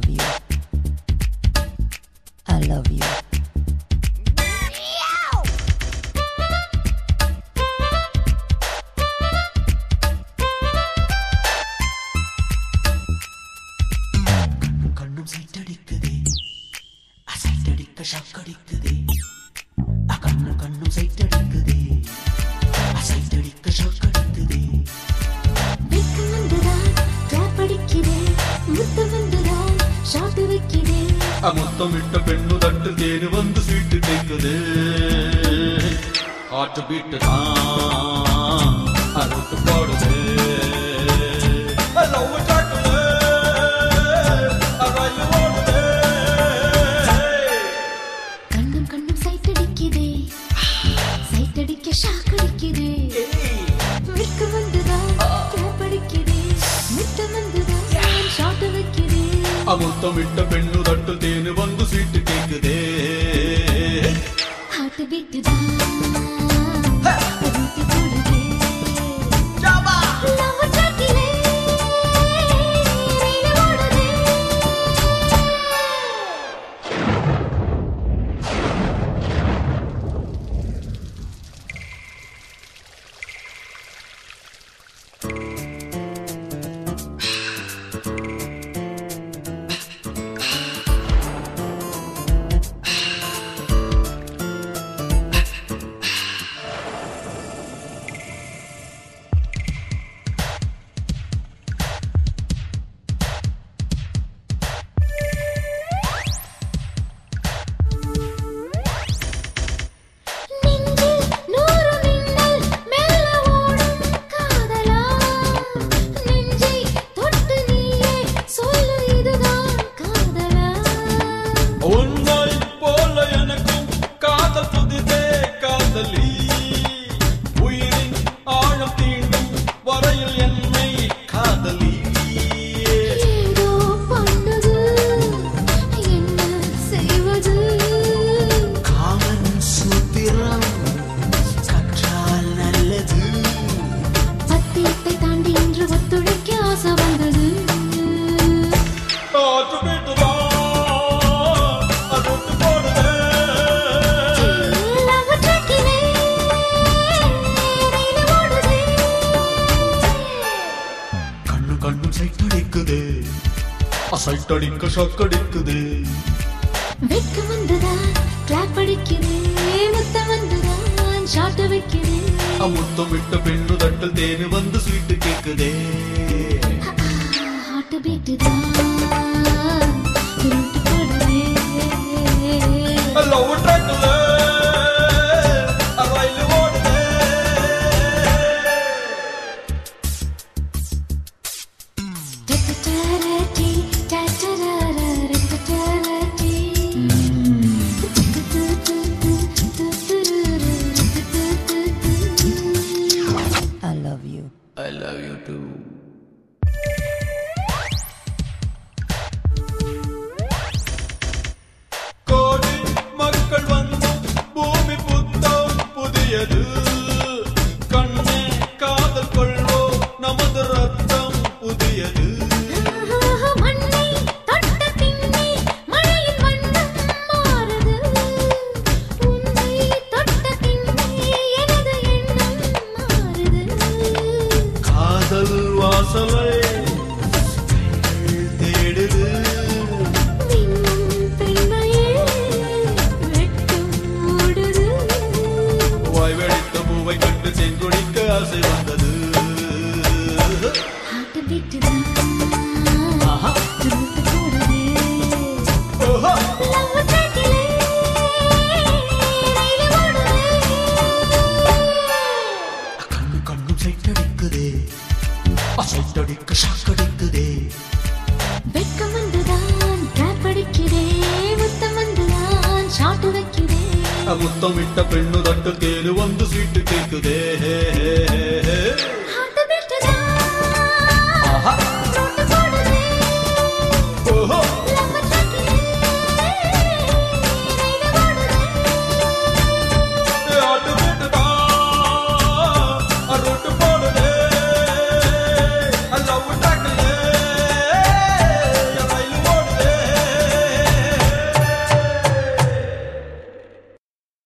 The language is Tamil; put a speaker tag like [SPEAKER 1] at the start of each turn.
[SPEAKER 1] love you. I love you.
[SPEAKER 2] கண்ணும் சைட்டடிக்குதே அசைட்டடிக்க ஷாக்கடிக்குதே அ கண்ணும் கண்ணும் சைட்டடிக்குதே அசைட்டடிக்க ஷாக்கடிக்குதே
[SPEAKER 3] வெக்கம் வந்துதான் trap அடிக்கிறேன். முத்தம் வந்துதான் shot வைக்கிறேன்.
[SPEAKER 2] முத்தம் விட்ட பெண்ணு தட்டு தேனு வந்து சீட்டு கேட்குது ஆட்டு பீட்டு தான் அறுத்து போடுது லவ் காட்டுது ரயில் ஓடுது
[SPEAKER 3] கண்ணும் கண்ணும் sight அடிக்குதே. Sight அடிக்க shock அடிக்குதே. வெக்கம் வந்துதான் trap அடிக்கிறேன். முத்தம் வந்துதான் shot வைக்கிறேன்.
[SPEAKER 2] அமுத்தம் விட்ட பெண்ணு தட்டு தேனு வந்து சீட்டு கேட்குதே
[SPEAKER 3] Heart beat தான் ரூட்டு போடுதே. Love track-இலே ரயில் ஓடுதே. நெஞ்சில் நூறு மின்னல் மெல்ல ஓடும் காதலா நெஞ்சை தொட்டு நீயே சொல்லு இதுதான் காதலா
[SPEAKER 2] உன்னை போல எனக்கும் காதல் புதிதே காதலி உயிரின் ஆழம் தீண்டும் வரையில் என்னை காதலி
[SPEAKER 3] ஏதோ பண்ணுது என்ன செய்வது
[SPEAKER 2] காமன் சூத்திரம் கற்றால் நல்லது
[SPEAKER 3] சத்தியத்தை தாண்டி இன்று ஒத்துழைக்க ஆசை வந்தது
[SPEAKER 2] காற்று வீட்டுதான் அது போடுதே
[SPEAKER 3] Love track-இலே ரயில் ஓடுதே.
[SPEAKER 2] கண்ணு கண்ணு சைட்டடிக்குது அசைட்டடிக்க ஷக்கடிக்குது
[SPEAKER 3] வெக்கம் வந்துதான் trap அடிக்கிறேன். முத்தம் வந்துதான் shot வைக்கிறேன்.
[SPEAKER 2] முத்தம் விட்ட பெண்ணு தட்டில் தேனு வந்து சீட்டு கேக்குதே
[SPEAKER 3] Heart beat தான் ரூட்டு போடுதே.
[SPEAKER 2] லவ் ட்ராக்ல ரயில் ஓடுதே
[SPEAKER 3] Ta-ta-ta-ra-ti, ta-ta-ra-ra-ra-ta-ta-ra-ti. Tu-tu-tu-tu-tu-tu-tu-tu-tu-tu-tu.
[SPEAKER 1] I love you.
[SPEAKER 2] I love you too கோடி மக்கள் வந்து பூமி புத்தம் புதியது கண்ணே காதல் கொள்வோம் நமது ரத்தம் புதியது
[SPEAKER 3] மண்ணை தொட்ட பின்னே மழையின் வண்ணம் மாறுது. உன்னை தொட்ட பின்னே எனது எண்ணம் மாறுது.
[SPEAKER 2] காதல் வாசலை கைகள் தேடுது
[SPEAKER 3] விண்ணும் பெண்மையே வெட்கம் மூடுது.
[SPEAKER 2] வாய் வெடித்த பூவை கண்டு செங்கொடிக்க ஆசை வந்தது
[SPEAKER 3] Heart beat தான் ரூட்டு போடுதே.
[SPEAKER 2] ஓஹோ
[SPEAKER 3] Love track-இலே ரயில் ஓடுதே.
[SPEAKER 2] கண்ணு கண்ணும் சைட்டடிக்குதே அசைட்டடிக்க ஷாக்கடிக்குதே
[SPEAKER 3] வெட்கம் வந்துதான் trap அடிக்கிறேன். முத்தம் வந்துதான் shot வைக்கிறேன்.
[SPEAKER 2] முத்தம் விட்ட பெண்ணு தட்டு தேனு வந்து சீட்டு கேக்குதே